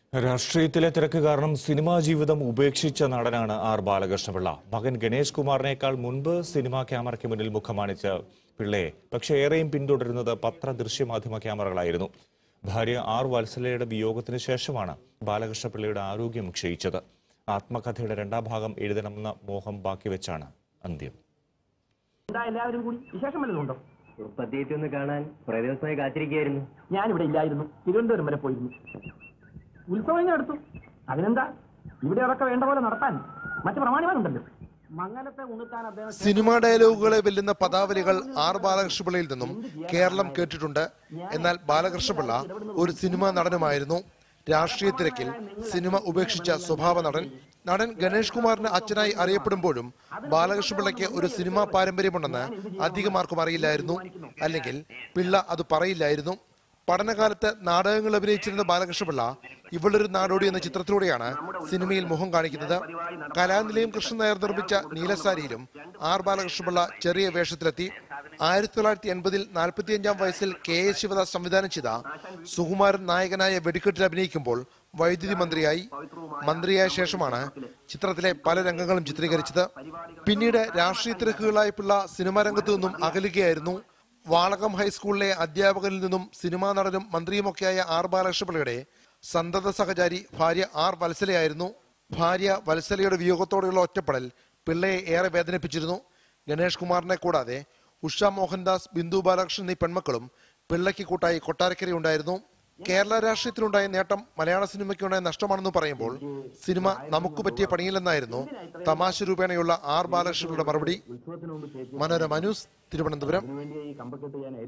രാഷ്ട്രീയത്തിലെ തിരക്ക് കാരണം സിനിമാ ജീവിതം ഉപേക്ഷിച്ച നടനാണ് ആർ ബാലകൃഷ്ണപിള്ള മകൻ ഗണേഷ് കുമാറിനേക്കാൾ മുൻപ് സിനിമാ ക്യാമറയ്ക്ക് മുന്നിൽ മുഖമാണിച്ച പിള്ളയെ പക്ഷേ ഏറെയും പിന്തുടരുന്നത് പത്ര ദൃശ്യമാധ്യമ ക്യാമറകളായിരുന്നു ഭാര്യ ആർ വത്സലയുടെ വിയോഗത്തിന് ശേഷമാണ് ബാലകൃഷ്ണപിള്ളയുടെ ആരോഗ്യം ക്ഷയിച്ചത് ആത്മകഥയുടെ രണ്ടാം ഭാഗം എഴുതണമെന്ന മോഹം ബാക്കിവെച്ചാണ് അന്ത്യം എന്താ എല്ലാവരും കൂടി വിശേഷം വല്ലതും ഉണ്ടോ ഉപ്പത്തിയിട്ട് ഒന്ന് കാണാൻ കുറെ ദിവസമായി കാത്തിരിക്കുകയായിരുന്നു ഞാനിവിടെ ഇല്ലായിരുന്നു തിരുവനന്തപുരം വരെ പോയിരുന്നു ഉത്സവം ഇങ്ങനെ എടുത്തു അതിനെന്താ ഇവിടെ അതൊക്കെ വേണ്ട പോലെ നടത്താൻ മറ്റു പ്രമാണിമാരുണ്ടല്ലോ മംഗലത്തെ ഉണുത്താൻ അദ്ദേഹം സിനിമാ ഡയലോഗുകളെ വെല്ലുന്ന പദാവലികൾ ആർ ബാലകൃഷ്ണപിള്ളയിൽ നിന്നും കേരളം കേട്ടിട്ടുണ്ട് എന്നാൽ ബാലകൃഷ്ണപിള്ള ഒരു സിനിമാ നടനുമായിരുന്നു രാഷ്ട്രീയ തിരക്കിൽ സിനിമ ഉപേക്ഷിച്ച സ്വഭാവ നടൻ നടൻ ഗണേഷ് കുമാറിന് അച്ഛനായി അറിയപ്പെടുമ്പോഴും ബാലകൃഷ്ണപിള്ളയ്ക്ക് ഒരു സിനിമാ പാരമ്പര്യമുണ്ടെന്ന് അധികമാർക്കും അറിയില്ലായിരുന്നു അല്ലെങ്കിൽ പിള്ള അത് പറയില്ലായിരുന്നു പഠനകാലത്ത് നാടകങ്ങൾ അഭിനയിച്ചിരുന്ന ബാലകൃഷ്ണപിള്ള ഇവളൊരു നാടോടി എന്ന ചിത്രത്തിലൂടെയാണ് സിനിമയിൽ മുഖം കാണിക്കുന്നത് കലാനിലയം കൃഷ്ണൻ നായർ നിർമ്മിച്ച നീലസാരിയിലും ആർ ബാലകൃഷ്ണപിള്ള ചെറിയ വേഷത്തിലെത്തി ആയിരത്തി തൊള്ളായിരത്തി എൺപതിൽ നാൽപ്പത്തിയഞ്ചാം വയസ്സിൽ കെ എസ് ശിവദാസ് സംവിധാനം ചെയ്ത സുകുമാരൻ നായകനായ വെടിക്കെട്ടിൽ അഭിനയിക്കുമ്പോൾ വൈദ്യുതി മന്ത്രിയായി മന്ത്രിയായ ശേഷമാണ് ചിത്രത്തിലെ പല രംഗങ്ങളും ചിത്രീകരിച്ചത് പിന്നീട് രാഷ്ട്രീയ തിരക്കുകളായ പിള്ള സിനിമാ രംഗത്തു നിന്നും അകലുകയായിരുന്നു വാളകം ഹൈസ്കൂളിലെ അധ്യാപകനിൽ നിന്നും സിനിമാ നടനും മന്ത്രിയുമൊക്കെയായ ആർ ബാലകൃഷ്ണപിള്ളയുടെ സന്തത സഹചാരി ഭാര്യ ആർ വത്സലയായിരുന്നു ഭാര്യ വത്സലയുടെ വിയോഗത്തോടെയുള്ള ഒറ്റപ്പെടൽ പിള്ളയെ ഏറെ വേദനിപ്പിച്ചിരുന്നു ഗണേഷ് കുമാറിനെ കൂടാതെ ഉഷ മോഹൻദാസ് ബിന്ദു ബാലകൃഷ്ണൻ എന്നീ പെൺമക്കളും പിള്ളയ്ക്ക് കൂട്ടായി കൊട്ടാരക്കരയുണ്ടായിരുന്നു കേരള രാഷ്ട്രീയത്തിലുണ്ടായ നേട്ടം മലയാള സിനിമയ്ക്കുണ്ടായ നഷ്ടമാണെന്ന് പറയുമ്പോൾ സിനിമ നമുക്ക് പറ്റിയ പണിയില്ലെന്നായിരുന്നു തമാശ രൂപേണയുള്ള ആർ ബാലകൃഷ്ണയുടെ മറുപടി മനോരമ ന്യൂസ് തിരുവനന്തപുരം വേണ്ടി ഈ കമ്പക്കെട്ട് ഞാൻ